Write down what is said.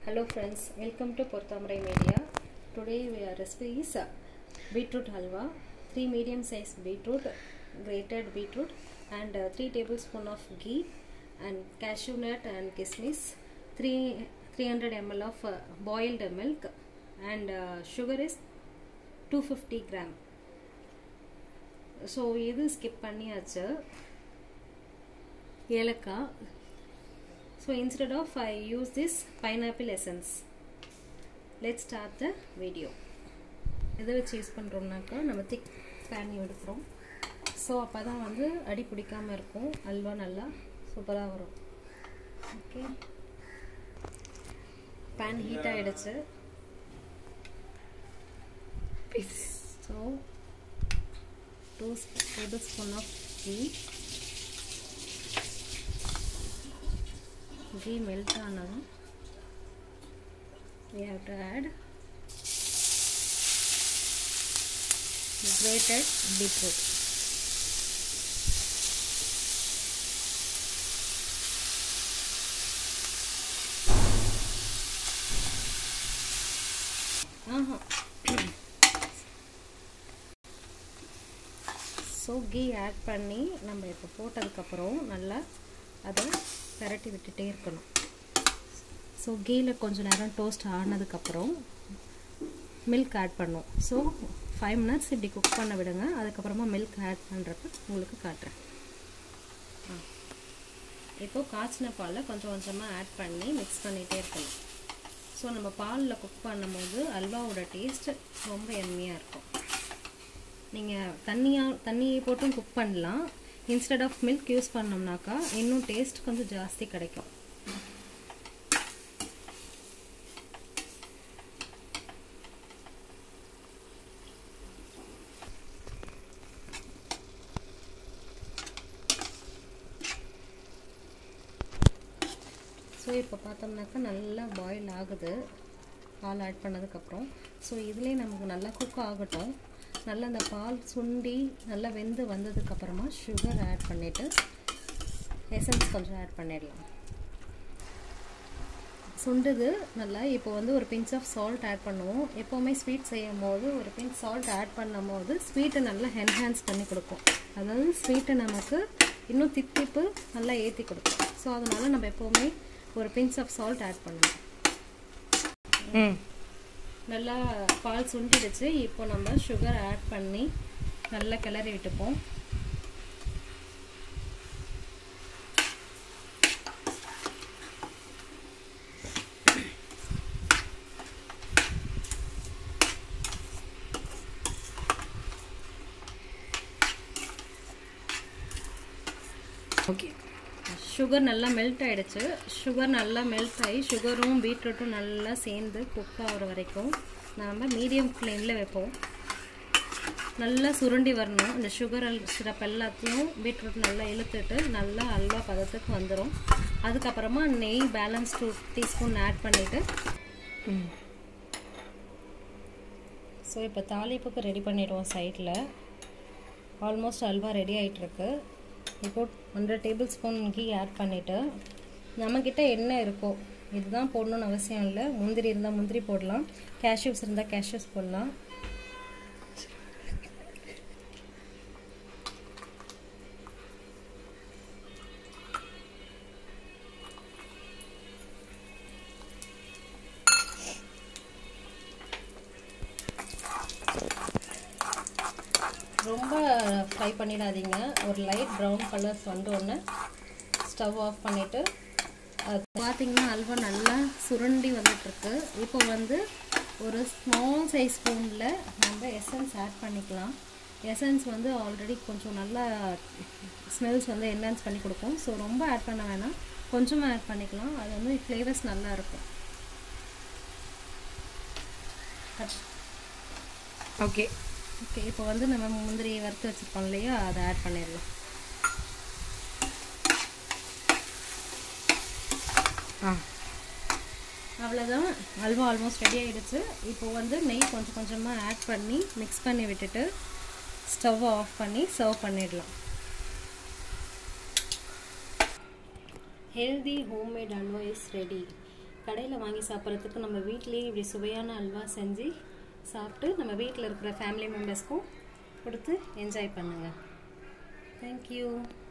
Hello friends, welcome to Porthamrai Media. Today we are recipe is uh, beetroot halwa. 3 medium size beetroot, grated beetroot and uh, 3 tablespoon of ghee and cashew nut and kismis, 3 300 ml of uh, boiled milk and uh, sugar is 250 gram. So இது skip பண்ணியாச்சு ஏலக்காய் so instead of I use this pineapple essence let start the video எதை வச்சு use பண்ணுறோம்னாக்கா நம்ம திக் pan எடுக்கிறோம் so அப்போ தான் வந்து அடி பிடிக்காமல் இருக்கும் அல்வா நல்லா சூப்பராக வரும் ஓகே பேன் ஹீட் ஆகிடுச்சு so two tablespoon of ghee ghee melt ஆனதும் we have to add grated beetroot ஆஹா ஸோ கீ ஆட் பண்ணி நம்ம இப்போ போட்டதுக்கப்புறம் நல்லா அதை பரட்டி விட்டுட்டே இருக்கணும் ஸோ கீயில் கொஞ்சம் நேரம் டோஸ்ட் ஆனதுக்கப்புறம் மில்க் ஆட் பண்ணும் ஸோ ஃபைவ் மினிட்ஸ் இப்படி குக் பண்ண விடுங்க அதுக்கப்புறமா மில்க் ஆட் பண்ணுறப்ப உங்களுக்கு காட்டுறேன் ஆ இப்போது காய்ச்சின பாலில் கொஞ்சம் கொஞ்சமாக ஆட் பண்ணி மிக்ஸ் பண்ணிகிட்டே இருக்கணும் ஸோ நம்ம பாலில் குக் பண்ணும்போது அல்வாவோட டேஸ்ட் ரொம்ப எம்மியாக இருக்கும் நீங்கள் தண்ணியாக தண்ணியை போட்டும் குக் பண்ணலாம் இன்ஸ்டெட் ஆஃப் மில்க் யூஸ் பண்ணோம்னாக்கா இன்னும் டேஸ்ட் கொஞ்சம் ஜாஸ்தி கிடைக்கும் ஸோ இப்போ பார்த்தோம்னாக்கா நல்லா பாயில் ஆகுது பால் ஆட் பண்ணதுக்கப்புறம் ஸோ இதுலேயே நமக்கு நல்லா குக் ஆகட்டும் நல்லா அந்த பால் சுண்டி நல்லா வெந்து வந்ததுக்கப்புறமா சுகர் ஆட் பண்ணிவிட்டு எசன்ஸ் கொஞ்சம் ஆட் பண்ணிடலாம் சுண்டுது நல்லா இப்போ வந்து ஒரு பிஞ்ச் ஆஃப் சால்ட் ஆட் பண்ணுவோம் எப்போவுமே ஸ்வீட் செய்யும் போது ஒரு பிஞ்ச் சால்ட் ஆட் பண்ணும் போது ஸ்வீட்டை நல்லா என்ஹான்ஸ் பண்ணி கொடுக்கும் அதாவது ஸ்வீட்டை நமக்கு இன்னும் தித்திப்பு நல்லா ஏற்றி கொடுக்கும் ஸோ அதனால் நம்ம எப்போவுமே ஒரு பிஞ்ச் ஆஃப் சால்ட் ஆட் பண்ணுவோம் நல்லா பால் சுண்டிடுச்சு இப்போ நம்ம சுகர் ஆட் பண்ணி நல்லா கிளறி விட்டுப்போம் ஓகே சுகர் நல்லா மெல்ட் ஆகிடுச்சு சுகர் நல்லா மெல்ட் ஆகி சுகரும் பீட்ரூட்டும் நல்லா சேர்ந்து குக் ஆகிற வரைக்கும் நாம் மீடியம் ஃப்ளேமில் வைப்போம் நல்லா சுருண்டி வரணும் இந்த சுகர் சிரப் எல்லாத்தையும் பீட்ரூட் நல்லா இழுத்துட்டு நல்லா அல்வா பதத்துக்கு வந்துடும் அதுக்கப்புறமா நெய் பேலன்ஸ் டூ டீஸ்பூன் ஆட் பண்ணிவிட்டு ஸோ இப்போ தாளிப்புக்கு ரெடி பண்ணிவிடுவோம் சைடில் ஆல்மோஸ்ட் அல்வா ரெடி ஆகிட்டுருக்கு இப்போ hundred tablespoon ghee add பண்ணிவிட்டு நம்மக்கிட்ட என்ன இருக்கோ இதுதான் போடணும்னு அவசியம் இல்லை முந்திரி இருந்தால் முந்திரி போடலாம் கேஷ்யூஸ் இருந்தால் கேஷ்யூஸ் போடலாம் ரொம்ப ஃப்ரை பண்ணிடாதீங்க ஒரு லைட் ப்ரௌன் கலர்ஸ் வந்தோடனே ஸ்டவ் ஆஃப் பண்ணிவிட்டு அது பார்த்திங்கன்னா அல்வா நல்லா சுருண்டி வந்துட்டுருக்கு இப்போ வந்து ஒரு ஸ்மால் சைஸ் ஸ்பூனில் நம்ம எசன்ஸ் ஆட் பண்ணிக்கலாம் எசன்ஸ் வந்து ஆல்ரெடி கொஞ்சம் நல்லா ஸ்மெல்ஸ் வந்து என்ஹான்ஸ் பண்ணி கொடுக்கும் ஸோ ரொம்ப ஆட் பண்ண வேணாம் கொஞ்சமாக ஆட் பண்ணிக்கலாம் அது வந்து ஃப்ளேவர்ஸ் நல்லா இருக்கும் ஓகே ஓகே இப்போ வந்து நம்ம முந்திரி வறுத்து வச்சுருக்கோம் இல்லையா அதை ஆட் பண்ணிடலாம் ஆ அவ்வளோதான் அல்வா ஆல்மோஸ்ட் ரெடி ஆகிடுச்சு இப்போ வந்து நெய் கொஞ்சம் கொஞ்சமாக ஆட் பண்ணி மிக்ஸ் பண்ணி விட்டுட்டு ஸ்டவ் ஆஃப் பண்ணி சர்வ் பண்ணிடலாம் healthy homemade halwa is ready கடையில் வாங்கி சாப்பிட்றதுக்கு நம்ம வீட்டிலேயே இப்படி சுவையான அல்வா செஞ்சு சாப்பிட்டு நம்ம வீட்டில் இருக்கிற ஃபேமிலி மெம்பர்ஸ்க்கும் கொடுத்து என்ஜாய் பண்ணுங்கள் தேங்க்யூ